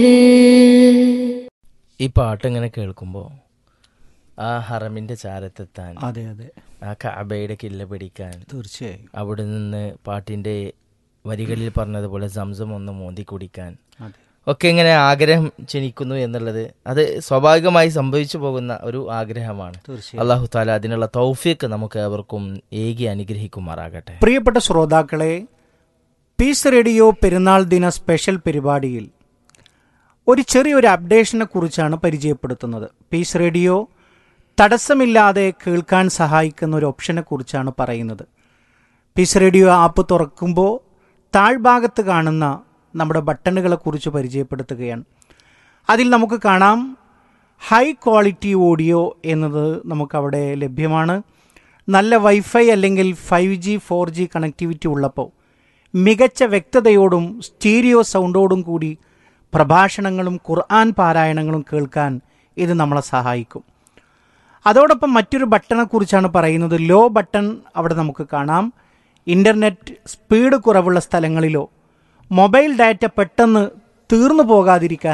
ഈ പാട്ട് ഇങ്ങനെ കേൾക്കുമ്പോൾ ആ ഹറമിന്റെ ചാരത്തെത്താൻ അതെ അതെ ആ കഅബയുടെ കില്ല പിടിക്കാൻ തീർച്ചയായും അവിടെ നിന്ന് പാട്ടിന്റെ വരികളിൽ പറഞ്ഞതുപോലെ സംസം ഒന്ന് മോന്തി കുടിക്കാൻ അതെ ഒക്കെ ഇങ്ങനെ ആഗ്രഹം ജനിക്കുന്നു എന്നുള്ളത് അത് സ്വാഭാവികമായി സംഭവിച്ചു പോകുന്ന ഒരു ആഗ്രഹമാണ് തീർച്ചയായും അള്ളാഹു താല അതിനുള്ള തൗഫീക്ക് നമുക്ക് ഏവർക്കും ഏകി അനുഗ്രഹിക്കുമാറാകട്ടെ പ്രിയപ്പെട്ട ശ്രോതാക്കളെ പീസ് റേഡിയോ പെരുന്നാൾ ദിന സ്പെഷ്യൽ പരിപാടിയിൽ ഒരു ചെറിയൊരു അപ്ഡേഷനെ കുറിച്ചാണ് പരിചയപ്പെടുത്തുന്നത് പീസ് റേഡിയോ തടസ്സമില്ലാതെ കേൾക്കാൻ സഹായിക്കുന്ന ഒരു ഓപ്ഷനെ കുറിച്ചാണ് പറയുന്നത് പീസ് റേഡിയോ ആപ്പ് തുറക്കുമ്പോൾ താഴ്ഭാഗത്ത് കാണുന്ന നമ്മുടെ ബട്ടണുകളെ കുറിച്ച് പരിചയപ്പെടുത്തുകയാണ് അതിൽ നമുക്ക് കാണാം ഹൈ ക്വാളിറ്റി ഓഡിയോ എന്നത് നമുക്കവിടെ ലഭ്യമാണ് നല്ല വൈഫൈ അല്ലെങ്കിൽ five G four G connectivity ഉള്ളപ്പോൾ മികച്ച വ്യക്തതയോടും സ്റ്റീരിയോ സൗണ്ടോടും കൂടി പ്രഭാഷണങ്ങളും ഖുർആൻ പാരായണങ്ങളും കേൾക്കാൻ ഇത് നമ്മളെ സഹായിക്കും അതോടൊപ്പം മറ്റൊരു ബട്ടണെ കുറിച്ചാണ് പറയുന്നത് ലോ ബട്ടൺ അവിടെ നമുക്ക് കാണാം ഇൻ്റർനെറ്റ് സ്പീഡ് കുറവുള്ള സ്ഥലങ്ങളിലോ മൊബൈൽ ഡാറ്റ പെട്ടെന്ന് തീർന്നു പോകാതിരിക്കാൻ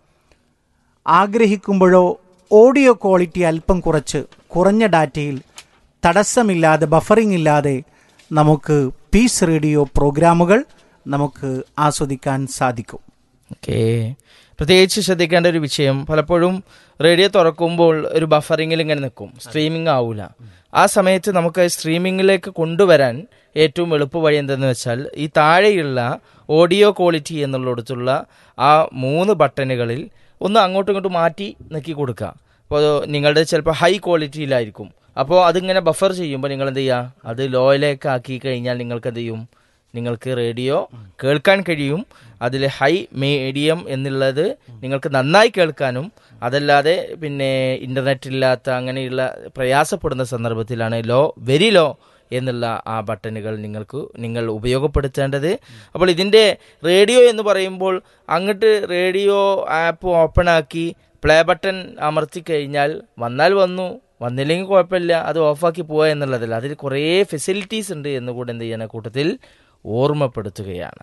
ആഗ്രഹിക്കുമ്പോഴോ ഓഡിയോ ക്വാളിറ്റി അല്പം കുറച്ച് കുറഞ്ഞ ഡാറ്റയിൽ തടസ്സമില്ലാതെ ബഫറിംഗ് ഇല്ലാതെ നമുക്ക് പീസ് റേഡിയോ പ്രോഗ്രാമുകൾ നമുക്ക് ആസ്വദിക്കാൻ സാധിക്കും ഓക്കേ പ്രത്യേകിച്ച് ശ്രദ്ധിക്കേണ്ട ഒരു വിഷയം പലപ്പോഴും റേഡിയോ തുറക്കുമ്പോൾ ഒരു ബഫറിങ്ങിൽ ഇങ്ങനെ നിൽക്കും സ്ട്രീമിംഗ് ആവൂല ആ സമയത്ത് നമുക്ക് സ്ട്രീമിങ്ങിലേക്ക് കൊണ്ടുവരാൻ ഏറ്റവും എളുപ്പ വഴി എന്തെന്ന് വെച്ചാൽ ഈ താഴെയുള്ള ഓഡിയോ ക്വാളിറ്റി എന്നുള്ളിടത്തുള്ള ആ മൂന്ന് ബട്ടണുകളിൽ ഒന്ന് അങ്ങോട്ടും ഇങ്ങോട്ടും മാറ്റി നെക്കി കൊടുക്കുക അപ്പോൾ നിങ്ങളുടെ ചിലപ്പോൾ ഹൈ ക്വാളിറ്റിയിലായിരിക്കും അപ്പോൾ അതിങ്ങനെ ബഫർ ചെയ്യുമ്പോൾ നിങ്ങൾ എന്ത് ചെയ്യുക അത് ലോയിലേക്ക് ആക്കി കഴിഞ്ഞാൽ നിങ്ങൾക്ക് എന്ത് ചെയ്യും നിങ്ങൾക്ക് റേഡിയോ കേൾക്കാൻ കഴിയും അതിൽ ഹൈ മീഡിയം എന്നുള്ളത് നിങ്ങൾക്ക് നന്നായി കേൾക്കാനും അതല്ലാതെ പിന്നെ ഇന്റർനെറ്റ് ഇല്ലാത്ത അങ്ങനെയുള്ള പ്രയാസപ്പെടുന്ന സന്ദർഭത്തിലാണ് ലോ വെരി ലോ എന്നുള്ള ആ ബട്ടണുകൾ നിങ്ങൾക്ക് നിങ്ങൾ ഉപയോഗപ്പെടുത്തേണ്ടത് അപ്പോൾ ഇതിൻ്റെ റേഡിയോ എന്ന് പറയുമ്പോൾ അങ്ങോട്ട് റേഡിയോ ആപ്പ് ഓപ്പൺ ആക്കി പ്ലേ ബട്ടൺ അമർത്തി കഴിഞ്ഞാൽ വന്നാൽ വന്നു വന്നില്ലെങ്കിൽ കുഴപ്പമില്ല അത് ഓഫാക്കി പോവുക എന്നുള്ളതല്ല അതിൽ കുറേ ഫെസിലിറ്റീസ് ഉണ്ട് എന്ന് കൂടെ എന്ത് ചെയ്യണ കൂട്ടത്തിൽ ഓർമ്മപ്പെടുത്തുകയാണ്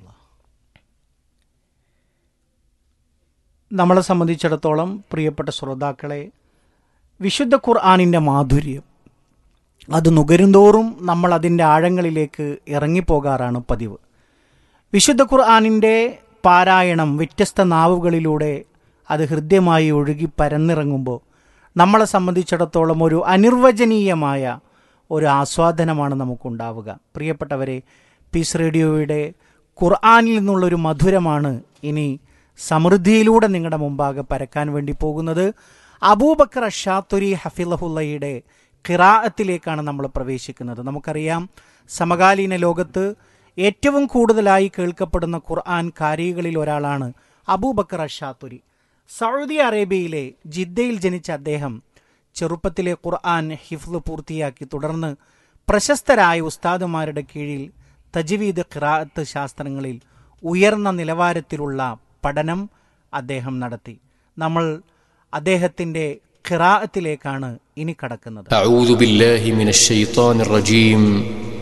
നമ്മളെ സംബന്ധിച്ചിടത്തോളം പ്രിയപ്പെട്ട ശ്രോതാക്കളെ വിശുദ്ധ ഖുർആാനിൻ്റെ മാധുര്യം അത് നുകരുന്തോറും നമ്മൾ അതിൻ്റെ ആഴങ്ങളിലേക്ക് ഇറങ്ങിപ്പോകാറാണ് പതിവ് വിശുദ്ധ ഖുർആാനിൻ്റെ പാരായണം വ്യത്യസ്ത നാവുകളിലൂടെ അത് ഹൃദ്യമായി ഒഴുകി പരന്നിറങ്ങുമ്പോൾ നമ്മളെ സംബന്ധിച്ചിടത്തോളം ഒരു അനിർവചനീയമായ ഒരു ആസ്വാദനമാണ് നമുക്കുണ്ടാവുക പ്രിയപ്പെട്ടവരെ പീസ് റേഡിയോയുടെ ഖുർആാനിൽ നിന്നുള്ളൊരു മധുരമാണ് ഇനി സമൃദ്ധിയിലൂടെ നിങ്ങളുടെ മുമ്പാകെ പരക്കാൻ വേണ്ടി പോകുന്നത് അബൂബക്കർ അഷാത്തുരി ഹഫിലഹുല്ലയുടെ ഖിറാഅത്തിലേക്കാണ് നമ്മൾ പ്രവേശിക്കുന്നത് നമുക്കറിയാം സമകാലീന ലോകത്ത് ഏറ്റവും കൂടുതലായി കേൾക്കപ്പെടുന്ന ഖുർആൻ കാരികളിൽ ഒരാളാണ് അബൂബക്കർ അഷാത്തുരി സൗദി അറേബ്യയിലെ ജിദ്ദയിൽ ജനിച്ച അദ്ദേഹം ചെറുപ്പത്തിലെ ഖുർആൻ ഹിഫ്ല് പൂർത്തിയാക്കി തുടർന്ന് പ്രശസ്തരായ ഉസ്താദുമാരുടെ കീഴിൽ തജ്വീദ് ഖിറാഅത്ത് ശാസ്ത്രങ്ങളിൽ ഉയർന്ന നിലവാരത്തിലുള്ള പഠനം അദ്ദേഹം നടത്തി നമ്മൾ അദ്ദേഹത്തിന്റെ ഖിറാഅത്തിലേക്കാണ് ഇനി കടക്കുന്നത് أعوذ بالله من الشيطان الرجيم